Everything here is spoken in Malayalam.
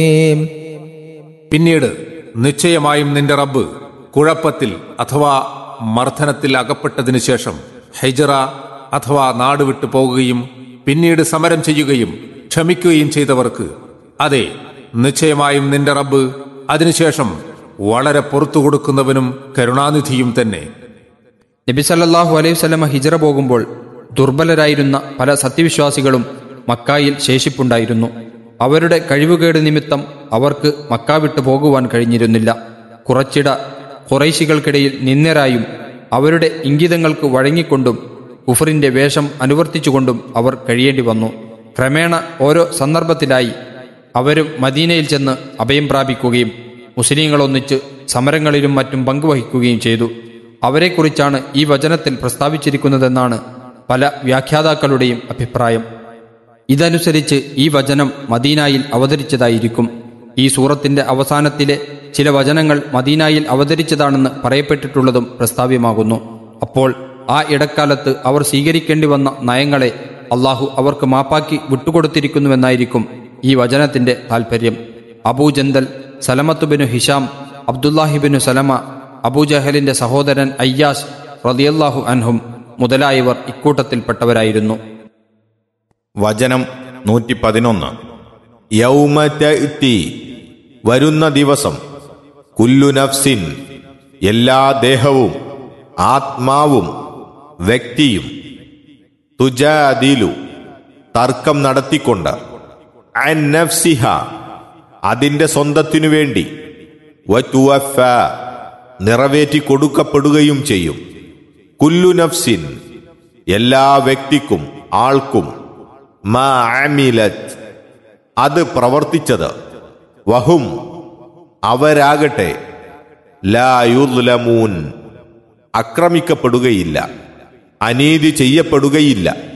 പിന്നീട് നിശ്ചയമായും നിന്റെ റബ്ബ് കുഴപ്പത്തിൽ അഥവാ മർദ്ദനത്തിൽ അകപ്പെട്ടതിനു ശേഷം ഹൈജറ അഥവാ നാട് വിട്ടു പോകുകയും പിന്നീട് സമരം ചെയ്യുകയും ക്ഷമിക്കുകയും ചെയ്തവർക്ക് അതെ നിശ്ചയമായും നിന്റെ റബ്ബ് അതിനുശേഷം വളരെ പുറത്തു കൊടുക്കുന്നവനും കരുണാനിധിയും തന്നെ നബി സല്ലല്ലാഹു അലൈഹി വസല്ലമ ഹിജറ പോകുമ്പോൾ ദുർബലരായിരുന്ന പല സത്യവിശ്വാസികളും മക്കായിൽ ശേഷിപ്പുണ്ടായിരുന്നു അവരുടെ കഴിവുകേട് നിമിത്തം അവർക്ക് മക്ക വിട്ടു പോകുവാൻ കഴിഞ്ഞിരുന്നില്ല കുറച്ചിട കുറൈശികൾക്കിടയിൽ നിന്ദരായും അവരുടെ ഇംഗിതങ്ങൾക്ക് വഴങ്ങിക്കൊണ്ടും കുഫറിന്റെ വേഷം അനുവർത്തിച്ചുകൊണ്ടും അവർ കഴിയേണ്ടി വന്നു ക്രമേണ ഓരോ സന്ദർഭത്തിലായി അവരും മദീനയിൽ ചെന്ന് അഭയം പ്രാപിക്കുകയും മുസ്ലിങ്ങളൊന്നിച്ച് സമരങ്ങളിലും മറ്റും പങ്കുവഹിക്കുകയും ചെയ്തു അവരെക്കുറിച്ചാണ് ഈ വചനത്തിൽ പ്രസ്താവിച്ചിരിക്കുന്നതെന്നാണ് പല വ്യാഖ്യാതാക്കളുടെയും അഭിപ്രായം ഇതനുസരിച്ച് ഈ വചനം മദീനായിൽ അവതരിച്ചതായിരിക്കും ഈ സൂറത്തിന്റെ അവസാനത്തിലെ ചില വചനങ്ങൾ മദീനായിൽ അവതരിച്ചതാണെന്ന് പറയപ്പെട്ടിട്ടുള്ളതും പ്രസ്താവ്യമാകുന്നു അപ്പോൾ ആ ഇടക്കാലത്ത് അവർ സ്വീകരിക്കേണ്ടി വന്ന നയങ്ങളെ അള്ളാഹു അവർക്ക് മാപ്പാക്കി വിട്ടുകൊടുത്തിരിക്കുന്നുവെന്നായിരിക്കും ഈ വചനത്തിന്റെ താൽപ്പര്യം അബൂജന്തൽ സലമത്തുബിനു ഹിഷാം അബ്ദുല്ലാഹിബിനു സലമ അബൂജഹലിന്റെ സഹോദരൻ അയ്യാസ് റളിയല്ലാഹു അൻഹും മുതലായവർ ഇക്കൂട്ടത്തിൽപ്പെട്ടവരായിരുന്നു വചനം നൂറ്റി പതിനൊന്ന് യൗമറ്റി വരുന്ന ദിവസം കുല്ലു നഫ്സിൻ എല്ലാ ദേഹവും ആത്മാവും വ്യക്തിയും തുജാദിലു തർക്കം നടത്തിക്കൊണ്ട് അൻ നഫ്സിഹ അതിന്റെ സ്വന്തത്തിനു വേണ്ടി വറ്റുവഫ നിറവേറ്റി കൊടുക്കപ്പെടുകയും ചെയ്യും കുല്ലു നഫ്സിൻ എല്ലാ വ്യക്തിക്കും ആൾക്കും മാ അമിലത് അത് പ്രവർത്തിച്ചത് വഹും അവരാകട്ടെ ലായുലമൂൻ ആക്രമിക്കപ്പെടുകയില്ല അനീതി ചെയ്യപ്പെടുകയില്ല